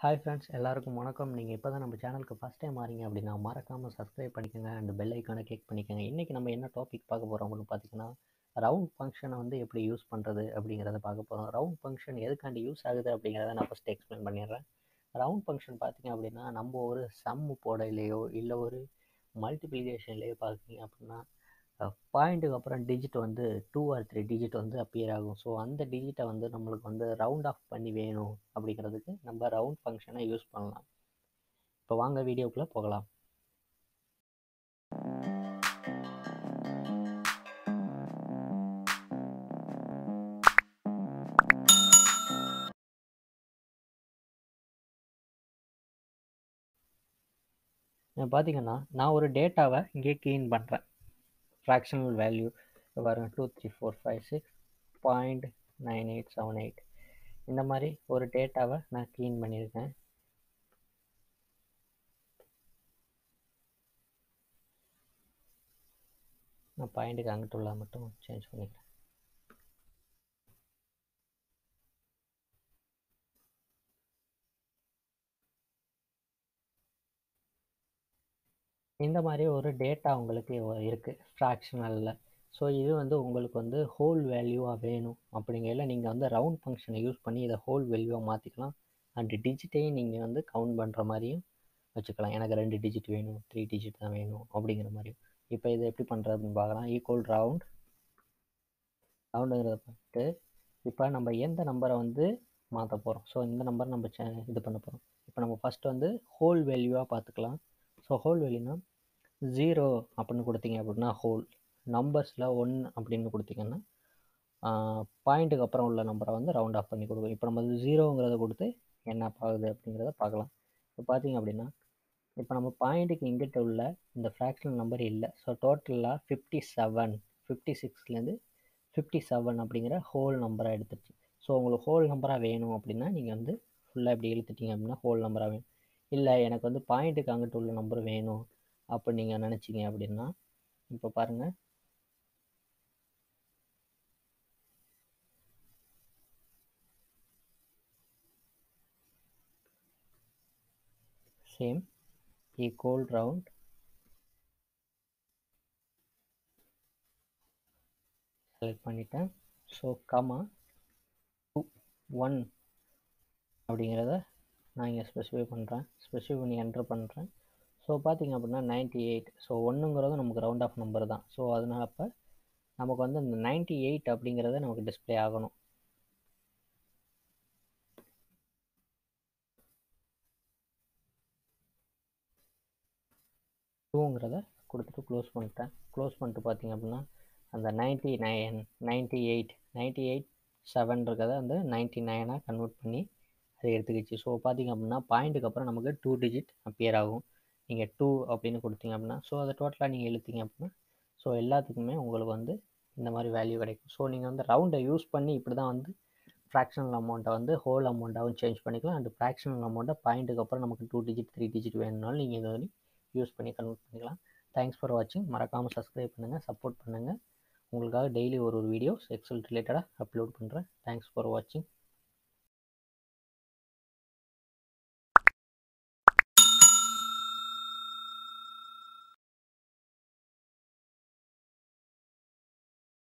hi friends எல்லாருக்கும் வணக்கம் நீங்கள் இப்போ தான் நம்ம சேனலுக்கு ஃபஸ்ட் டைம் வரீங்க அப்படின்னா மறக்காமல் சப்ஸ்கிரைப் பண்ணிக்கோங்க அண்ட் பெல் ஐக்கானை கிளிக் பண்ணிக்கோங்க இன்றைக்கி நம்ம என்ன டாபிக் பார்க்க போகிறோம் அப்படின்னு பார்த்தீங்கன்னா ரவுண்ட் ஃபங்க்ஷனை வந்து எப்படி யூஸ் பண்ணுறது அப்படிங்கிறத பார்க்க போகிறோம் ரவுண்ட் ஃபங்க்ஷன் எதுக்காண்டி யூஸ் ஆகுது அப்படிங்கிறத நான் ஃபஸ்ட்டு எக்ஸ்பிளைன் பண்ணிடுறேன் ரவுண்ட் ஃபங்க்ஷன் பார்த்தீங்க அப்படின்னா நம்ம ஒரு சம் போடையிலையோ இல்லை ஒரு மல்டிப்ளிகேஷன்லேயோ பார்த்தீங்க அப்படின்னா பாயிண்ட்டுக்கு அப்புறம் டிஜிட் வந்து டூ ஆர் த்ரீ டிஜிட் வந்து அப்பியர் ஆகும் ஸோ அந்த டிஜிட்டை வந்து நம்மளுக்கு வந்து ரவுண்ட் ஆஃப் பண்ணி வேணும் அப்படிங்கிறதுக்கு நம்ம ரவுண்ட் ஃபங்க்ஷனை யூஸ் பண்ணலாம் இப்போ வாங்க வீடியோக்குள்ளே போகலாம் பார்த்தீங்கன்னா நான் ஒரு டேட்டாவை இங்கே கீன் பண்ணுறேன் ஃப்ராக்ஷனல் வேல்யூ பாருங்க two three four five six point nine eight seven eight இந்த மாதிரி ஒரு டேட்டாவை நான் க்ளீன் பண்ணியிருக்கேன் நான் பாயிண்ட்டுக்கு அங்கிட்டு உள்ள மட்டும் சேஞ்ச் பண்ணிக்கிறேன் இந்த மாதிரி ஒரு டேட்டா உங்களுக்கு இருக்குது ஃப்ராக்ஷனலில் ஸோ இது வந்து உங்களுக்கு வந்து ஹோல் வேல்யூவாக வேணும் அப்படிங்கையில் நீங்கள் வந்து ரவுண்ட் ஃபங்க்ஷனை யூஸ் பண்ணி இதை ஹோல் வேல்யூவாக மாற்றிக்கலாம் அண்ட் டிஜிட்டையும் நீங்கள் வந்து கவுண்ட் பண்ணுற மாதிரியும் வச்சுக்கலாம் எனக்கு ரெண்டு டிஜிட் வேணும் த்ரீ டிஜிட் தான் வேணும் அப்படிங்கிற மாதிரியும் இப்போ இதை எப்படி பண்ணுறது அப்படின்னு பார்க்கலாம் ஈக்குவல் ரவுண்ட் ரவுண்டுங்கிறத பார்த்து இப்போ நம்ம எந்த நம்பரை வந்து மாற்ற போகிறோம் ஸோ இந்த நம்பர் நம்ம இது பண்ண போகிறோம் இப்போ நம்ம ஃபஸ்ட்டு வந்து ஹோல் வேல்யூவாக பார்த்துக்கலாம் ஸோ ஹோல் வேல்யூனா ஜீரோ அப்படின்னு கொடுத்தீங்க அப்படின்னா ஹோல் நம்பர்ஸில் ஒன் அப்படின்னு கொடுத்தீங்கன்னா பாயிண்ட்டுக்கு அப்புறம் உள்ள நம்பரை வந்து ரவுண்ட் ஆஃப் பண்ணி கொடுக்கும் இப்போ நம்ம வந்து ஜீரோங்கிறத கொடுத்து என்ன ஆகுது அப்படிங்கிறத பார்க்கலாம் இப்போ பார்த்தீங்க அப்படின்னா இப்போ நம்ம பாயிண்ட்டுக்கு இங்கிட்ட உள்ள இந்த ஃப்ராக்ஷனல் நம்பர் இல்லை ஸோ டோட்டலாக ஃபிஃப்டி செவன் ஃபிஃப்டி சிக்ஸ்லேருந்து ஃபிஃப்டி செவன் அப்படிங்கிற ஹோல் நம்பராக எடுத்துருச்சு ஸோ உங்களுக்கு ஹோல் நம்பராக வேணும் அப்படின்னா நீங்கள் வந்து ஃபுல்லாக இப்படி இழுத்துட்டீங்க அப்படின்னா ஹோல் நம்பராக வேணும் இல்லை எனக்கு வந்து பாயிண்ட்டுக்கு அங்கிட்ட உள்ள நம்பர் வேணும் அப்படி நீங்கள் நினச்சிங்க அப்படின்னா இப்போ பாருங்கள் சேம் ஈக்குவல் ரவுண்ட் செலக்ட் பண்ணிட்டேன் ஸோ கமா டூ ஒன் அப்படிங்கிறத நான் இங்கே ஸ்பெசிஃபை பண்ணுறேன் ஸ்பெசிஃபை பண்ணி என்ட்ரு பண்ணுறேன் ஸோ பார்த்தீங்க அப்படின்னா நைன்ட்டி எயிட் ஸோ ஒன்றுங்கிறது நமக்கு ரவுண்ட் ஆஃப் நம்பர் தான் ஸோ அதனால் அப்போ நமக்கு வந்து இந்த நைன்ட்டி எயிட் அப்படிங்கிறத நமக்கு டிஸ்பிளே ஆகணும் டூங்கிறத கொடுத்துட்டு க்ளோஸ் பண்ணிட்டேன் க்ளோஸ் பண்ணிட்டு பார்த்தீங்க அப்படின்னா அந்த ninety nine ninety eight ninety eight seven இருக்கிறத அந்த நைன்ட்டி நைனாக கன்வெர்ட் பண்ணி அதை எடுத்துக்கிச்சு ஸோ பார்த்தீங்க அப்படின்னா பாயிண்ட்டுக்கு அப்புறம் நமக்கு டூ டிஜிட் அப்பியர் ஆகும் நீங்கள் டூ அப்படின்னு கொடுத்தீங்க அப்படின்னா ஸோ அதை டோட்டலாக நீங்கள் இழுத்தீங்க அப்படின்னா ஸோ எல்லாத்துக்குமே உங்களுக்கு வந்து இந்த மாதிரி வேல்யூ கிடைக்கும் ஸோ நீங்கள் வந்து ரவுண்டை யூஸ் பண்ணி இப்படி தான் வந்து ஃப்ராக்ஷனல் அமௌண்ட்டை வந்து ஹோல் அமௌண்ட்டாகவும் சேஞ்ச் பண்ணிக்கலாம் அண்ட் ஃப்ராக்ஷனல் அமௌண்ட்டை பாயிண்ட்டுக்கு அப்புறம் நமக்கு டூ டிஜிட் த்ரீ டிஜிட் வேணும்னாலும் நீங்கள் இதை வந்து யூஸ் பண்ணி கன்வெர்ட் பண்ணிக்கலாம் தேங்க்ஸ் ஃபார் வாட்சிங் மறக்காமல் சப்ஸ்கிரைப் பண்ணுங்கள் சப்போர்ட் பண்ணுங்கள் உங்களுக்காக டெய்லி ஒரு ஒரு வீடியோஸ் எக்ஸல் ரிலேட்டடாக அப்லோட் பண்ணுறேன் தேங்க்ஸ் ஃபார் வாட்சிங்